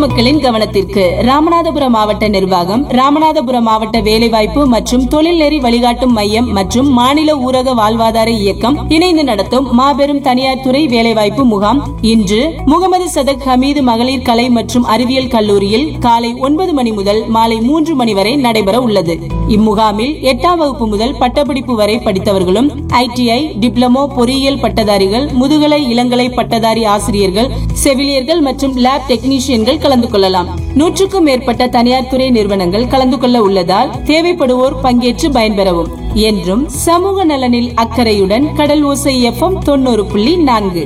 பொதுமக்களின் கவனத்திற்கு ராமநாதபுரம் மாவட்ட நிர்வாகம் ராமநாதபுரம் மாவட்ட வேலைவாய்ப்பு மற்றும் தொழில்நெறி வழிகாட்டும் மையம் மற்றும் மாநில ஊரக வாழ்வாதார இயக்கம் இணைந்து நடத்தும் மாபெரும் தனியார் துறை வேலைவாய்ப்பு முகாம் இன்று முகமது சதக் ஹமீது மகளிர் கலை மற்றும் அறிவியல் கல்லூரியில் காலை ஒன்பது மணி முதல் மாலை மூன்று மணி வரை நடைபெற உள்ளது இம்முகாமில் எட்டாம் வகுப்பு முதல் பட்டப்படிப்பு வரை படித்தவர்களும் ஐடிஐ டிப்ளமோ பொறியியல் பட்டதாரிகள் முதுகலை இளங்கலை பட்டதாரி ஆசிரியர்கள் செவிலியர்கள் மற்றும் லேப் டெக்னீஷியன்கள் கலந்து கொள்ளலாம் நூற்றுக்கும் மேற்பட்ட தனியார் துறை நிறுவனங்கள் கலந்து கொள்ள உள்ளதால் தேவைப்படுவோர் பங்கேற்று பயன்பெறவும் என்றும் சமூக நலனில் அக்கறையுடன் கடல் ஓசை எஃப்எம் தொண்ணூறு புள்ளி நான்கு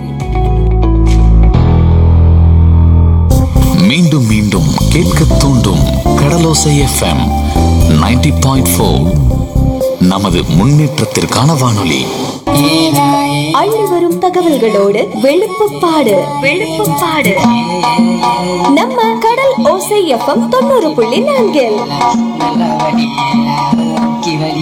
மீண்டும் மீண்டும் கேட்க தூண்டும் கடலோசை எஃப்எம் 90.4 பாயிண்ட் நமது முன்னேற்றத்திற்கான வானொலி அள்ளி வரும் தகவல்களோடு வெளுப்புப்பாடு வெளுப்புப்பாடு நம்ம கடல் ஓசை எஃப்எம் தொண்ணூறு புள்ளி நான்கில் நல்லா வடி கி வடி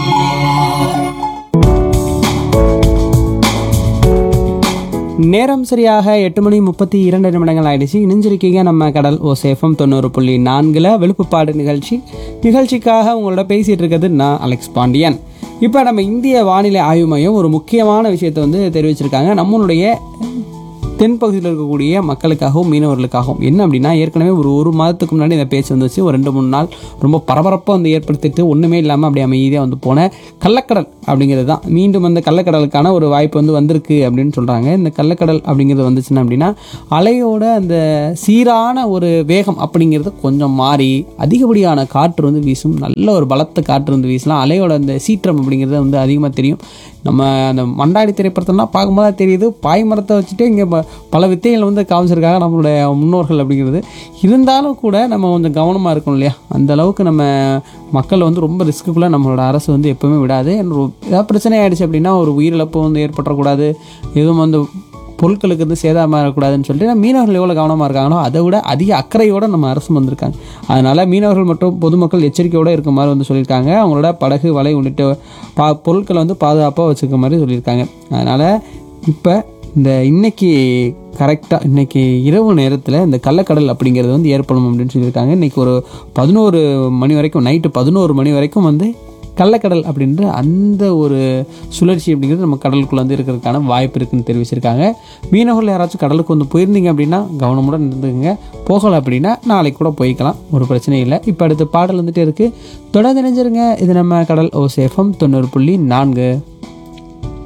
நேரம் சரியாக எட்டு மணி முப்பத்தி இரண்டு நிமிடங்கள் ஆயிடுச்சு இணைஞ்சிருக்கீங்க நம்ம கடல் ஓ சேஃபம் தொண்ணூறு புள்ளி நான்கில் விழுப்புப்பாடு நிகழ்ச்சி நிகழ்ச்சிக்காக உங்களோட பேசிகிட்டு இருக்கிறது நான் அலெக்ஸ் பாண்டியன் இப்போ நம்ம இந்திய வானிலை ஆய்வு மையம் ஒரு முக்கியமான விஷயத்தை வந்து தெரிவிச்சிருக்காங்க நம்மளுடைய தென்பகுதியில் இருக்கக்கூடிய மக்களுக்காகவும் மீனவர்களுக்காகவும் என்ன அப்படின்னா ஏற்கனவே ஒரு ஒரு மாதத்துக்கு முன்னாடி இந்த பேச்சு வந்துச்சு ஒரு ரெண்டு மூணு நாள் ரொம்ப பரபரப்பாக வந்து ஏற்படுத்திட்டு ஒன்றுமே இல்லாமல் அப்படியே அமைதியாக வந்து போன கள்ளக்கடல் அப்படிங்கிறது தான் மீண்டும் அந்த கள்ளக்கடலுக்கான ஒரு வாய்ப்பு வந்து வந்திருக்கு அப்படின்னு சொல்கிறாங்க இந்த கள்ளக்கடல் அப்படிங்கிறது வந்துச்சுன்னா அப்படின்னா அலையோட அந்த சீரான ஒரு வேகம் அப்படிங்கிறது கொஞ்சம் மாறி அதிகப்படியான காற்று வந்து வீசும் நல்ல ஒரு பலத்த காற்று வந்து வீசலாம் அலையோட அந்த சீற்றம் அப்படிங்கிறது வந்து அதிகமாக தெரியும் நம்ம அந்த மண்டாடி திரைப்படத்தெல்லாம் பார்க்கும்போது தான் தெரியுது பாய் மரத்தை வச்சுட்டு இங்கே பல வித்தைகள் வந்து காமிச்சிருக்காங்க நம்மளுடைய முன்னோர்கள் அப்படிங்கிறது இருந்தாலும் கூட நம்ம கொஞ்சம் கவனமாக இருக்கணும் இல்லையா அந்த அளவுக்கு நம்ம மக்கள் வந்து ரொம்ப ரிஸ்க்குள்ளே நம்மளோட அரசு வந்து எப்பவுமே விடாது ஒரு- ஏதாவது பிரச்சனை ஆயிடுச்சு அப்படின்னா ஒரு உயிரிழப்பு வந்து ஏற்பட்டுறக்கூடாது எதுவும் வந்து பொருட்களுக்கு வந்து சேதாரமாக இருக்கக்கூடாதுன்னு சொல்லிட்டு நம்ம மீனவர்கள் எவ்வளோ கவனமாக இருக்காங்களோ அதை விட அதிக அக்கறையோடு நம்ம அரசு வந்திருக்காங்க அதனால் மீனவர்கள் மற்றும் பொதுமக்கள் எச்சரிக்கையோடு இருக்க மாதிரி வந்து சொல்லியிருக்காங்க அவங்களோட படகு வலை உள்ளிட்ட பா பொருட்களை வந்து பாதுகாப்பாக வச்சுக்க மாதிரி சொல்லியிருக்காங்க அதனால் இப்போ இந்த இன்னைக்கு கரெக்டாக இன்னைக்கு இரவு நேரத்தில் இந்த கள்ளக்கடல் அப்படிங்கிறது வந்து ஏற்படும் அப்படின்னு சொல்லியிருக்காங்க இன்னைக்கு ஒரு பதினோரு மணி வரைக்கும் நைட்டு பதினோரு மணி வரைக்கும் வந்து கள்ளக்கடல் அப்படின்ற அந்த ஒரு சுழற்சி அப்படிங்கிறது நம்ம கடலுக்குள்ள வந்து இருக்கிறதுக்கான வாய்ப்பு இருக்குன்னு தெரிவிச்சிருக்காங்க மீனவர்கள் யாராச்சும் கடலுக்கு வந்து போயிருந்தீங்க அப்படின்னா கவனமுடன் இருந்துக்குங்க போகலை அப்படின்னா நாளைக்கு கூட போய்க்கலாம் ஒரு பிரச்சனையும் இல்லை இப்போ அடுத்த பாடல் வந்துட்டு இருக்குது தொடர்ந்து நினைஞ்சிருங்க இது நம்ம கடல் ஓ சேஃபம் தொண்ணூறு புள்ளி நான்கு